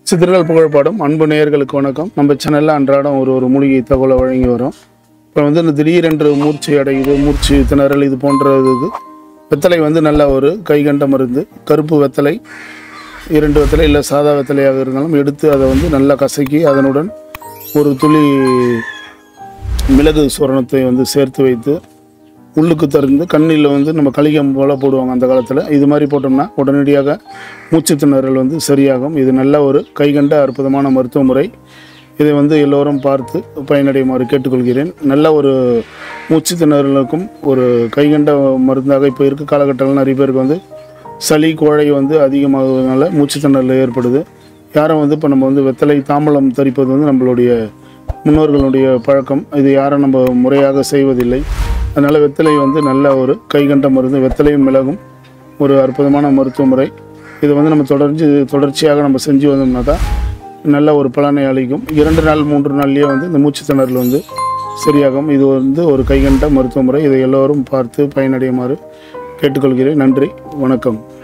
சிதறல் புகழ்பாடும் அன்பு நேயர்களுக்கு வணக்கம் நம்ம சேனலில் அன்றாடம் ஒரு ஒரு மூலிகை தகவலை வழங்கி வரோம் இப்போ வந்து இந்த திடீரென்று மூர்ச்சை அடையுது மூர்ச்சி திணறல் இது போன்ற இது வெத்தலை வந்து நல்ல ஒரு கைகண்ட மருந்து கருப்பு வெத்தலை இரண்டு வெத்தலை இல்லை சாதா வெத்தலையாக இருந்தாலும் எடுத்து அதை வந்து நல்லா கசக்கி அதனுடன் ஒரு துளி மிளகு சூரணத்தை வந்து சேர்த்து வைத்து உள்ளுக்கு தருந்து கண்ணில் வந்து நம்ம கலிகம் போல போடுவாங்க அந்த காலத்தில் இது மாதிரி போட்டோம்னா உடனடியாக மூச்சு திணறல் வந்து சரியாகும் இது நல்ல ஒரு கைகண்ட அற்புதமான மருத்துவ முறை இதை வந்து எல்லோரும் பார்த்து பயனடையுமாறு கேட்டுக்கொள்கிறேன் நல்ல ஒரு மூச்சு திணறலுக்கும் ஒரு கைகண்ட மருந்தாக இப்போ இருக்க காலகட்டங்கள் நிறைய பேருக்கு வந்து சளி கோழை வந்து அதிகமாகுவதனால மூச்சு திணறல் ஏற்படுது யாரும் வந்து இப்போ நம்ம வந்து வெத்தலை தாம்பலம் தரிப்பது வந்து நம்மளுடைய முன்னோர்களுடைய பழக்கம் இது யாரும் நம்ம முறையாக செய்வதில்லை அதனால் வெத்தலை வந்து நல்ல ஒரு கைகண்ட மருந்து வெத்தலையும் மிளகும் ஒரு அற்புதமான மருத்துவ முறை இதை வந்து நம்ம தொடர்ந்து தொடர்ச்சியாக நம்ம செஞ்சு வந்தோம்னா தான் நல்ல ஒரு பலனை அளிக்கும் இரண்டு நாள் மூன்று நாள்லேயே வந்து இந்த மூச்சு திணறல் வந்து சரியாகும் இது வந்து ஒரு கைகண்ட மருத்துவ முறை இதை எல்லோரும் பார்த்து பயனடையுமாறு கேட்டுக்கொள்கிறேன் நன்றி வணக்கம்